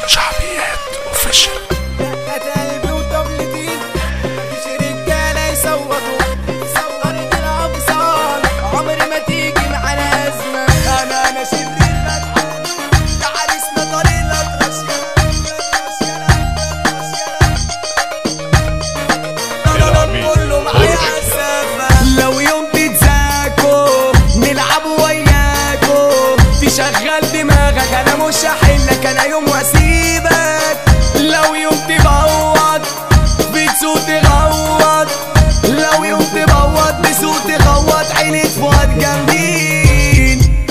شعبيات اوفيشال دقت قلبي وطبلتي مفيش رجالة يصوتوا صور الأبصار عمري ما تيجي معانا أزمة أنا أنا شرير بضحك تعال اسمع طريق الأطرش كله معايا عالسفة لو يوم تتزاكوا نلعب وياكوا تشغل دماغك انا مش هحلك انا يوم واسيبك لو يوم تبوظ بتسوق تغوط لو يوم تبوظ بسوق تغوط عيني فؤاد جامدين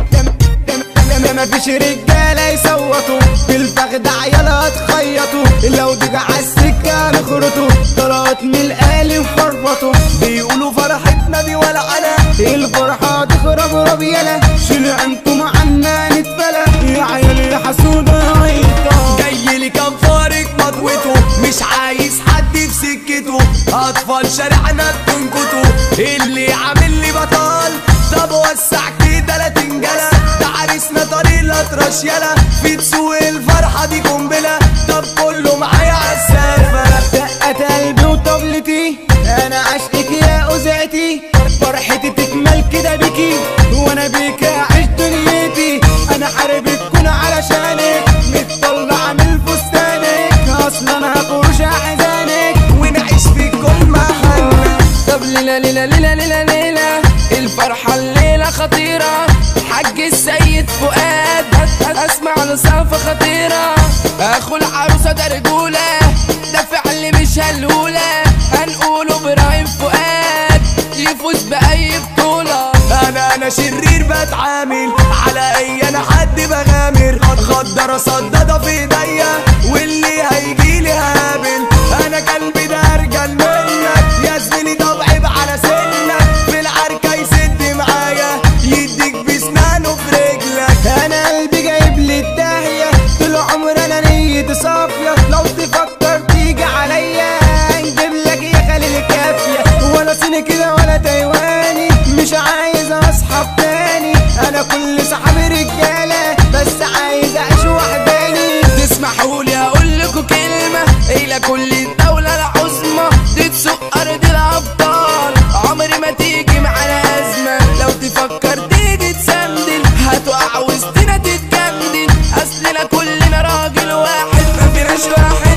ما فيش رجاله يصوتوا في الفخد عيالها تخيطوا لو دقع عالسكه نخرطوا طلعت من القالب فرفطوا بيقولوا فرحتنا دي ولا انا الفرحه تخرب رب يلا شيل عنكم عنا نتفلى يا عيال يا حسوده عيطه جاي لي كام فارق مضوته مش عايز حد في سكته اطفال شارعنا بتنكتوا اللي عامل لي بطال طب وسع كده لا تنجلى ده عريسنا طريق الاطرش يلا في تسوق الفرحه دي قنبله طب كله معايا عالسافه دقت قلبي وطبلتي انا عشقك يا اذعتي فرحتي تكمل كده بيكي وانا بيك اعيش دنيتي انا حاربك كون علشانك متطلع من فستانك اصلا هخرج احزانك ونعيش في كل محل طب ليلة ليلة ليلة ليلة ليلة الفرحة الليلة خطيرة حج السيد فؤاد اسمع لصافة خطيرة اخو العروسة ده رجولة ده فعل مش هلولة هنقوله ابراهيم فؤاد يفوز بأي بطولة انا انا شرير بتعامل على اي انا حد بغامر خضر صدده في ايديا واللي هيجيلي هقابل انا قلبي ده ارجل منك يا زميلي طب عيب على سنك في العركه يسد معايا يديك بسنانه في رجلك انا قلبي جايب لي الداهيه طول عمر انا نيتي صافيه لو تفكر تيجي عليا نجيب لك يا خليل كافيه ولا صيني كده ولا تايواني مش عايز اصحاب تاني انا كل صحابي رجاله بس عايز اعيش وحداني تسمحوا لي اقول لكم كلمة الى كل الدولة العظمى دي تسوق ارض الابطال عمري ما تيجي معانا ازمة لو تفكر تيجي تسندل هتقع وسطنا تتجندل اصلنا كلنا راجل واحد ما فيناش واحد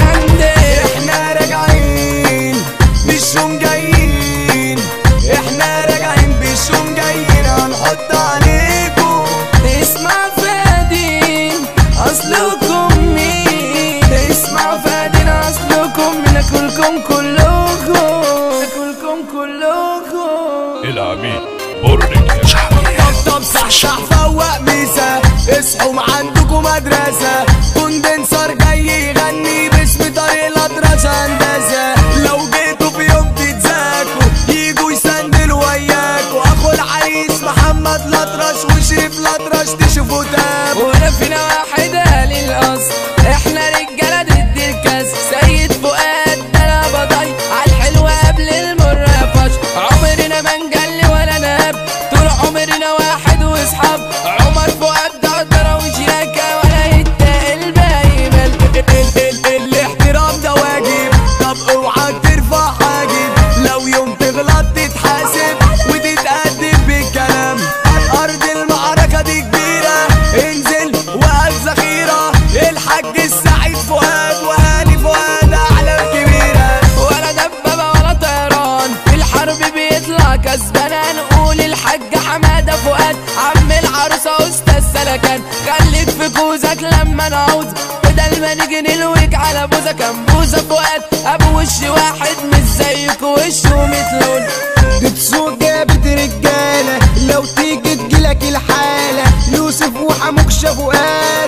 بيجندل احنا راجعين بالشوم جايين احنا راجعين بالشوم جايين هنحط عليكم اسمع فادين اصلكم مين اسمع فادين اصلكم ناكلكم كلكم ناكلكم كلكم العميد برنك شعبيات طب صحصح فوق ميسا اصحوا ما عندكم مدرسة كوندنسر جاي يغني باسم طريق الأطرش هندسة لو جيتوا في يوم تتزاكوا يجوا يسندلوا وياكوا أخو العريس محمد الأطرش وشريف الأطرش تشوفوا تاب ولا فينا واحد قال الاصل احنا رجاله ضد الكاس سيد فؤاد ده انا بضي عالحلوة قبل المر فش عمرنا ما نجلي ولا ناب طول عمرنا واحد واصحاب عمر فؤاد ده قدره وشياكه ولا يتقل باقي مال ال- ال- الاحترام ده واجب طب اوعى ترفع حاجب لو يوم تغلط تتحاسب وتتأدب بالكلام ارض المعركة دي كبيرة انزل وقف ذخيرة الحاج السعيد فؤاد وهاني فؤاد اعلام كبيرة ولا دبابة ولا طيران في الحرب بيطلع كسبان هنقول الحاج حمادة فؤاد عم العروسة أستاذ سلكان خليك في كوزك لما نعوز بدل ما نيجي نلويك على بوزة كان بوزة فؤاد أبو وش واحد مش زيك وشه متلون بتسوق جابت رجالة لو تيجي تجيلك الحالة يوسف وحموك فؤاد